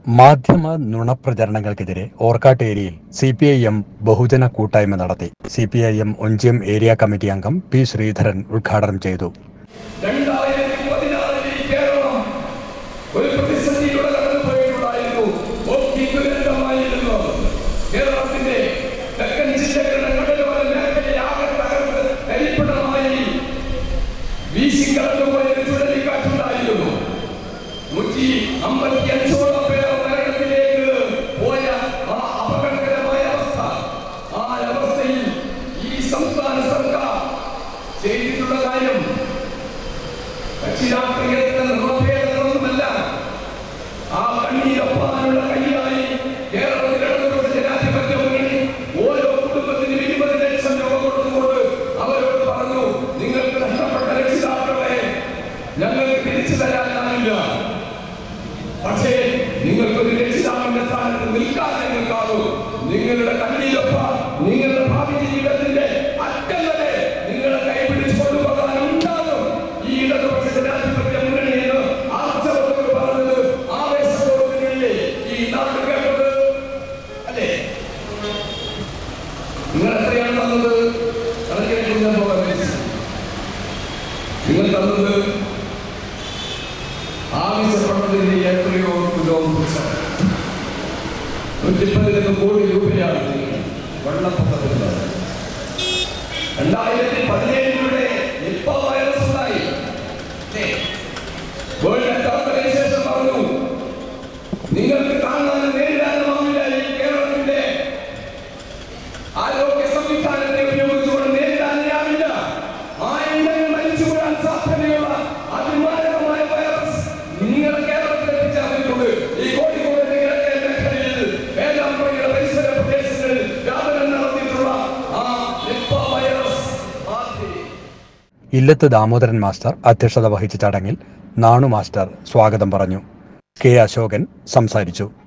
മാധ്യമ നുണപ്രചരണങ്ങൾക്കെതിരെ ഓർക്കാട്ട് ഏരിയയിൽ C P I M ബഹുജന കൂട്ടായ്മ നടത്തി C P I M Onchiyam area committee അംഗം പി ശ്രീധരൻ ഉദ്ഘാടനം ചെയ്തു രണ്ടായിരത്തി പതിനാറിൽ കേരളം ഒരു പ്രതിസന്ധിയിലൂടെ കടന്നുപോയിട്ടുണ്ടായിരുന്നു ഓക്കി ദുരന്തമായിരുന്നു കേരളത്തിന്റെ തെക്കൻ ജില്ലകളുടെ കടലോര മേഖലയാകെ തകർന്ന് തരിപ്പണമായി വീശി കടന്നുപോയ ഒരു ചുഴലിക്കാറ്റുണ്ടായിരുന്നു നൂറ്റി അമ്പത്തി അഞ്ചോളം പേർ മരണത്തിലേക്ക് പോയ ആ അപകടകരമായ അവസ്ഥ ആ അവസ്ഥയിൽ ഈ സംസ്ഥാന സർക്കാർ ചെയ്തിട്ടുള്ള കാര്യം കക്ഷിരാഷ്ട്രീയത്തിന് നിറഭേദങ്ങളൊന്നുമല്ല ആ കണ്ണീരൊപ്പാനുള്ള കൈയായി കേരളത്തിലുള്ള ജനാധിപത്യ മുന്നണി ഓരോ കുടുംബത്തിനും ഇരുപത് ലക്ഷം രൂപ കൊടുത്തുകൊണ്ട് അവരോട് പറഞ്ഞു നിങ്ങൾക്ക് നഷ്ടപ്പെട്ട രക്ഷിതാക്കളെ ഞങ്ങൾക്ക് തിരിച്ചു തരാനാവില്ല പക്ഷേ നിങ്ങൾക്കൊരു രക്ഷിതാവിന്റെ സ്ഥാനത്ത് നിൽക്കാൻ നിങ്ങൾക്കാകും നിങ്ങളുടെ കണ്ണീരൊപ്പ നിങ്ങളുടെ ഭാവി ജീവിതത്തിന്റെ അറ്റം വരെ നിങ്ങളെ കൈപിടിച്ചു കൊണ്ടുപോകാൻ ഉണ്ടാകും ഈ ഇടതുപക്ഷ ജനാധിപത്യ മുന്നണി എന്ന് ആർജവത്തോട് പറഞ്ഞത് ആവേശത്തോട് തന്നെയല്ലേ ഈ നാട് കേട്ടത് അല്ലേ നിങ്ങൾ എത്രയാണ് തന്നത് കണക്കിനെ ഞാൻ പോകാൻ ഉദ്ദേശിച്ചത്. നിങ്ങൾ തന്നത് ആവശ്യപ്പെട്ടതിന്റെ എത്രയോ പുരോഗമിച്ചു നൂറ്റിപ്പതിനൊന്ന് കോടി രൂപയാണ് വെള്ളപ്പൊക്കത്തിൽ രണ്ടായിരത്തി പതിനേഴിലൂടെ നിപ്പ വൈറസ് ഉണ്ടായി അല്ലേ? വേൾഡ് ഹെൽത്ത് ഓർഗനൈസേഷൻ പറഞ്ഞു നിങ്ങൾക്ക് കാണാനും നേരിടാനും ആവില്ല ഈ കേരളത്തിന്റെ ആരോഗ്യ സംവിധാനത്തെ ഉപയോഗിച്ചുകൊണ്ട് നേരിടാനാവില്ല ആയിരങ്ങൾ മരിച്ചു വീഴാൻ സാധ്യതയുള്ള അതിമാരകമായ വൈറസ് നിങ്ങൾ കേരളത്തിൽ എത്തിച്ചേർന്നിട്ടുണ്ട് ഈ കോഴിക്കോടിന്റെ കിഴക്കേ മേഖലയിൽ വേലാമ്പുഴയുടെ പരിസര പ്രദേശങ്ങളിൽ വ്യാപനം നടത്തിയിട്ടുള്ള ആ നിപ്പ വൈറസ് ബാധയെ ഇല്ലത്ത് ദാമോദരൻ മാസ്റ്റർ അധ്യക്ഷത വഹിച്ച ചടങ്ങിൽ നാണു മാസ്റ്റർ സ്വാഗതം പറഞ്ഞു കെ അശോകൻ സംസാരിച്ചു